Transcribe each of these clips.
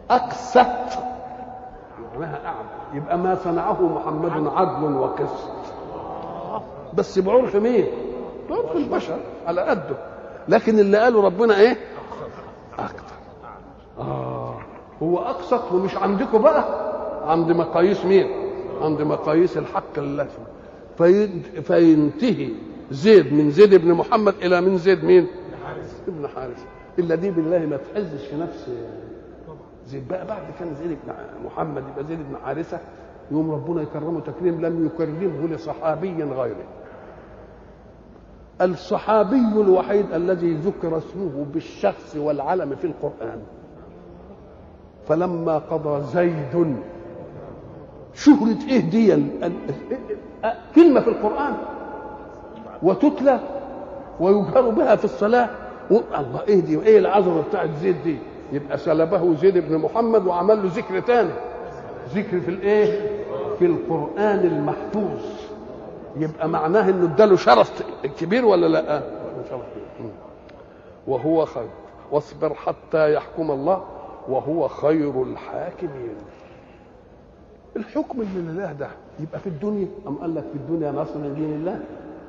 اقسط معناها اعلى يبقى ما صنعه محمد عدل وقسط بس بعرف مين بعرف البشر على قده لكن اللي قاله ربنا ايه اكتر اه هو اقسط ومش عندكم بقى عند مقاييس مين عند مقاييس الحق اللازم فينتهي زيد من زيد بن محمد الى من زيد مين ابن حارثه الا دي بالله ما تحزش في نفس زيد بقى بعد كان زيد بن محمد يبقى زيد بن حارثه يوم ربنا يكرمه تكريم لم يكرمه لصحابي غيره الصحابي الوحيد الذي ذكر اسمه بالشخص والعلم في القرآن فلما قضى زيد شهرة ايه دي كلمة في القرآن وتتلى ويجهر بها في الصلاة الله ايه دي وايه العظمة بتاعت زيد دي يبقى سلبه زيد بن محمد وعمل له ذكر تاني ذكر في الايه في القرآن المحفوظ يبقى معناه انه اداله شرف كبير ولا لا شرف كبير. وهو خير واصبر حتى يحكم الله وهو خير الحاكمين الحكم اللي لله ده يبقى في الدنيا أم قال لك في الدنيا نصر لدين الله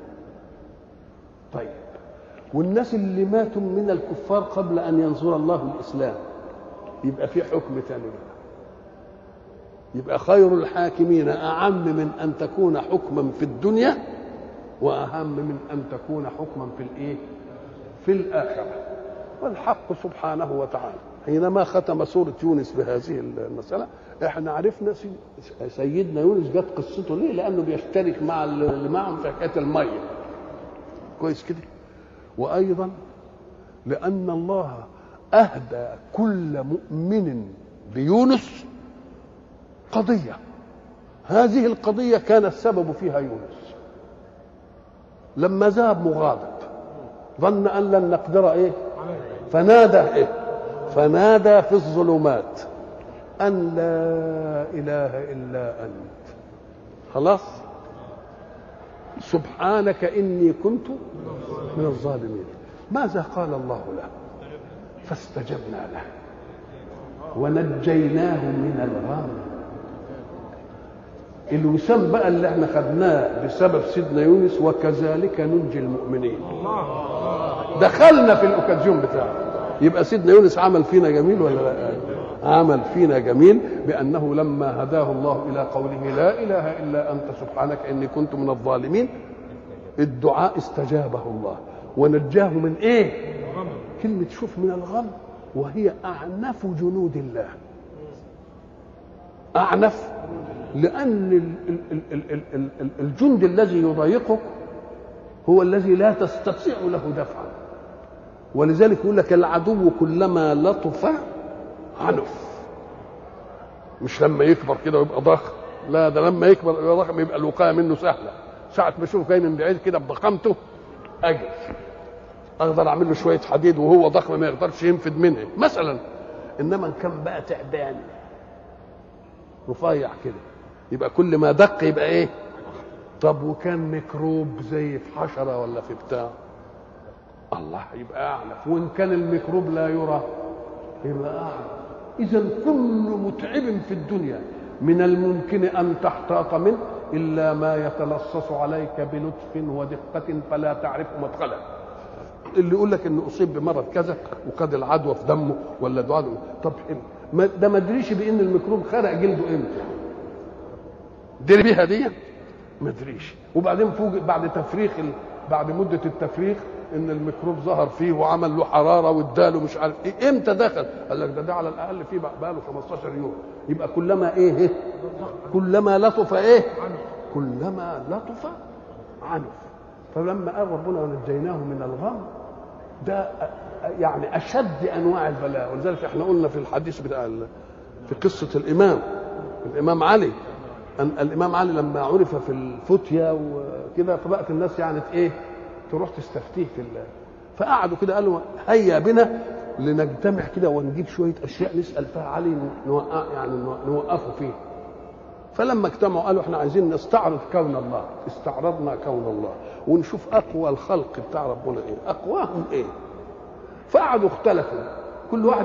طيب والناس اللي ماتوا من الكفار قبل أن ينصر الله الإسلام يبقى في حكم تاني بقى يبقى خير الحاكمين أعم من أن تكون حكما في الدنيا وأهم من أن تكون حكما في الإيه؟ في الآخرة والحق سبحانه وتعالى حينما ختم سورة يونس بهذه المسألة احنا عرفنا سيدنا يونس جت قصته ليه؟ لأنه بيشترك مع اللي معهم في حكاية المية كويس كده وأيضا لأن الله أهدى كل مؤمن بيونس قضية هذه القضية كان السبب فيها يونس لما ذهب مغاضب ظن أن لن نقدر إيه فنادى إيه فنادى في الظلمات أن لا إله إلا أنت خلاص سبحانك إني كنت من الظالمين ماذا قال الله له فاستجبنا له ونجيناه من الغم الوسام بقى اللي احنا خدناه بسبب سيدنا يونس وكذلك ننجي المؤمنين دخلنا في الاوكازيون بتاعه يبقى سيدنا يونس عمل فينا جميل ولا لا عمل فينا جميل بانه لما هداه الله الى قوله لا اله الا انت سبحانك اني كنت من الظالمين الدعاء استجابه الله ونجاه من ايه كلمه شوف من الغم وهي اعنف جنود الله اعنف لان الجند الذي يضايقك هو الذي لا تستطيع له دفعا ولذلك يقول لك العدو كلما لطف عنف مش لما يكبر كده ويبقى ضخم لا ده لما يكبر يبقى ضخم يبقى الوقايه منه سهله ساعه ما اشوفه جاي من بعيد كده بضخامته اجل اقدر اعمل له شويه حديد وهو ضخم ما يقدرش ينفد منها مثلا انما ان كان بقى تعبان رفيع كده يبقى كل ما دق يبقى ايه طب وكان ميكروب زي في حشره ولا في بتاع الله يبقى اعنف وان كان الميكروب لا يرى يبقى اعنف اذا كل متعب في الدنيا من الممكن ان تحتاط منه الا ما يتلصص عليك بلطف ودقه فلا تعرف مدخله اللي يقول لك انه اصيب بمرض كذا وقد العدوى في دمه ولا دعاء طب حلو ده ما ادريش بان الميكروب خرق جلده امتى دري بيها دي ما ادريش وبعدين فوق بعد تفريخ ال... بعد مده التفريخ ان الميكروب ظهر فيه وعمل له حراره واداله مش عارف ايه امتى دخل قال لك ده ده على الاقل فيه بقى له 15 يوم يبقى كلما ايه كلما لطف ايه كلما لطف عنف فلما قال ربنا ونجيناه من الغم ده يعني اشد انواع البلاء ولذلك احنا قلنا في الحديث بتاع في قصه الامام الامام علي أن الامام علي لما عرف في الفتيا وكده فبقت الناس يعني ايه تروح تستفتيه في الله فقعدوا كده قالوا هيا بنا لنجتمع كده ونجيب شويه اشياء نسال فيها علي نوقع يعني نوقفه فيه فلما اجتمعوا قالوا احنا عايزين نستعرض كون الله استعرضنا كون الله ونشوف اقوى الخلق بتاع ربنا ايه اقواهم ايه فقعدوا اختلفوا كل واحد